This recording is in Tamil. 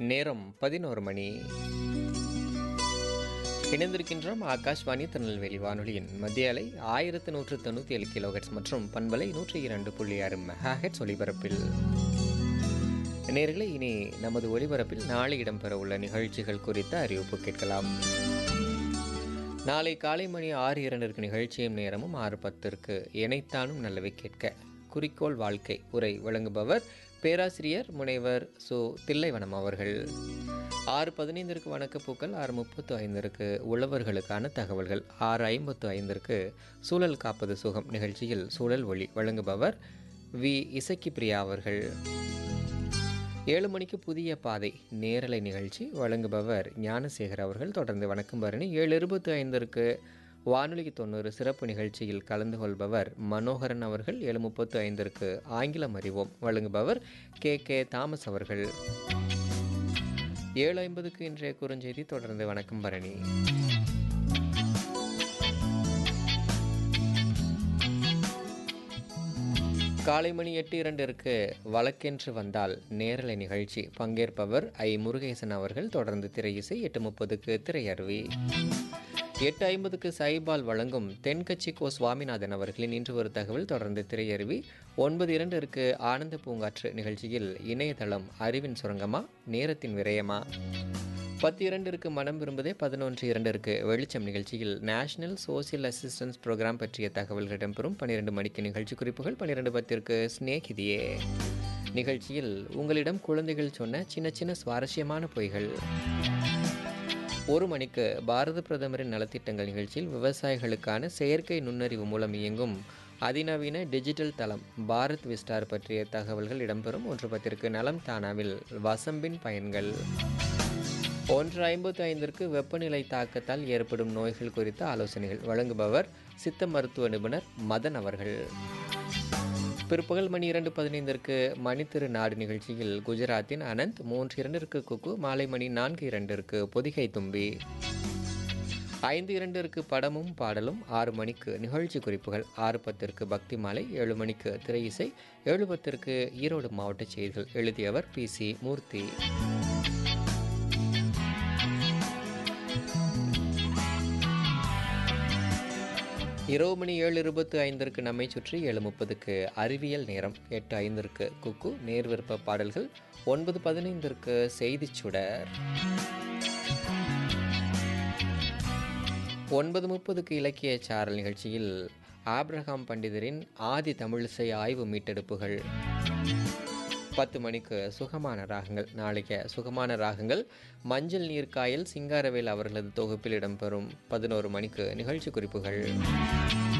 நேரம் பதினோரு மணி இணைந்திருக்கின்றோம் ஆகாஷ்வாணி திருநெல்வேலி வானொலியின் மத்திய அலை ஆயிரத்து நூற்று தொண்ணூற்றி ஏழு கிலோஹெட்ஸ் மற்றும் பண்பலை நூற்றி இரண்டு புள்ளி ஆறு மெகாஹெட்ஸ் ஒலிபரப்பில் நேர்களை இனி நமது ஒலிபரப்பில் நாளை இடம்பெற உள்ள நிகழ்ச்சிகள் குறித்த அறிவிப்பு கேட்கலாம் நாளை காலை மணி ஆறு இரண்டிற்கு நிகழ்ச்சியும் நேரமும் ஆறு பத்திற்கு இணைத்தானும் நல்லவை கேட்க குறிக்கோள் வாழ்க்கை உரை வழங்குபவர் பேராசிரியர் முனைவர் சு தில்லைவனம் அவர்கள் ஆறு பதினைந்திற்கு வணக்கப்பூக்கள் ஆறு முப்பத்து ஐந்திற்கு உழவர்களுக்கான தகவல்கள் ஆறு ஐம்பத்து ஐந்திற்கு சூழல் காப்பது சுகம் நிகழ்ச்சியில் சூழல் ஒளி வழங்குபவர் வி இசக்கி பிரியா அவர்கள் ஏழு மணிக்கு புதிய பாதை நேரலை நிகழ்ச்சி வழங்குபவர் ஞானசேகர் அவர்கள் தொடர்ந்து வணக்கம் பரணி ஏழு இருபத்தி ஐந்திற்கு வானொலிக்கு தொண்ணூறு சிறப்பு நிகழ்ச்சியில் கலந்து கொள்பவர் மனோகரன் அவர்கள் ஏழு முப்பத்து ஐந்திற்கு ஆங்கிலம் அறிவோம் வழங்குபவர் கே கே தாமஸ் அவர்கள் ஏழு ஐம்பதுக்கு இன்றைய குறுஞ்செய்தி தொடர்ந்து வணக்கம் பரணி காலை மணி எட்டு இரண்டிற்கு வழக்கென்று வந்தால் நேரலை நிகழ்ச்சி பங்கேற்பவர் ஐ முருகேசன் அவர்கள் தொடர்ந்து திரையிசை எட்டு முப்பதுக்கு திரையருவி எட்டு ஐம்பதுக்கு சைபால் வழங்கும் தென்கட்சி கோ சுவாமிநாதன் அவர்களின் இன்று ஒரு தகவல் தொடர்ந்து திரையருவி ஒன்பது இரண்டிற்கு ஆனந்த பூங்காற்று நிகழ்ச்சியில் இணையதளம் அறிவின் சுரங்கமா நேரத்தின் விரயமா பத்து இரண்டிற்கு மனம் விரும்புதே பதினொன்று இரண்டிற்கு வெளிச்சம் நிகழ்ச்சியில் நேஷனல் சோசியல் அசிஸ்டன்ஸ் ப்ரோக்ராம் பற்றிய தகவல்கள் இடம்பெறும் பன்னிரெண்டு மணிக்கு நிகழ்ச்சி குறிப்புகள் பன்னிரெண்டு பத்திற்கு ஸ்னேகிதியே நிகழ்ச்சியில் உங்களிடம் குழந்தைகள் சொன்ன சின்ன சின்ன சுவாரஸ்யமான பொய்கள் ஒரு மணிக்கு பாரத பிரதமரின் நலத்திட்டங்கள் நிகழ்ச்சியில் விவசாயிகளுக்கான செயற்கை நுண்ணறிவு மூலம் இயங்கும் அதிநவீன டிஜிட்டல் தளம் பாரத் விஸ்டார் பற்றிய தகவல்கள் இடம்பெறும் ஒன்று பத்திற்கு நலம் தானாவில் வசம்பின் பயன்கள் ஒன்று ஐம்பத்து ஐந்திற்கு வெப்பநிலை தாக்கத்தால் ஏற்படும் நோய்கள் குறித்த ஆலோசனைகள் வழங்குபவர் சித்த மருத்துவ நிபுணர் மதன் அவர்கள் பிற்பகல் மணி இரண்டு பதினைந்திற்கு மணித்திரு நாடு நிகழ்ச்சியில் குஜராத்தின் அனந்த் மூன்று இரண்டிற்கு குக்கு மாலை மணி நான்கு இரண்டிற்கு பொதிகை தும்பி ஐந்து இரண்டிற்கு படமும் பாடலும் ஆறு மணிக்கு நிகழ்ச்சி குறிப்புகள் ஆறு பத்திற்கு பக்தி மாலை ஏழு மணிக்கு திரை இசை ஏழு பத்திற்கு ஈரோடு மாவட்ட செய்திகள் எழுதியவர் பி சி மூர்த்தி இரவு மணி ஏழு இருபத்து ஐந்திற்கு நம்மை சுற்றி ஏழு முப்பதுக்கு அறிவியல் நேரம் எட்டு ஐந்திற்கு குக்கு நேர்விருப்ப பாடல்கள் ஒன்பது பதினைந்திற்கு செய்திச் சுடர் ஒன்பது முப்பதுக்கு இலக்கிய சாரல் நிகழ்ச்சியில் ஆப்ரஹாம் பண்டிதரின் ஆதி தமிழிசை ஆய்வு மீட்டெடுப்புகள் பத்து மணிக்கு சுகமான ராகங்கள் நாளைக்கு சுகமான ராகங்கள் மஞ்சள் நீர்க்காயல் சிங்காரவேல் அவர்களது தொகுப்பில் இடம்பெறும் பதினோரு மணிக்கு நிகழ்ச்சி குறிப்புகள்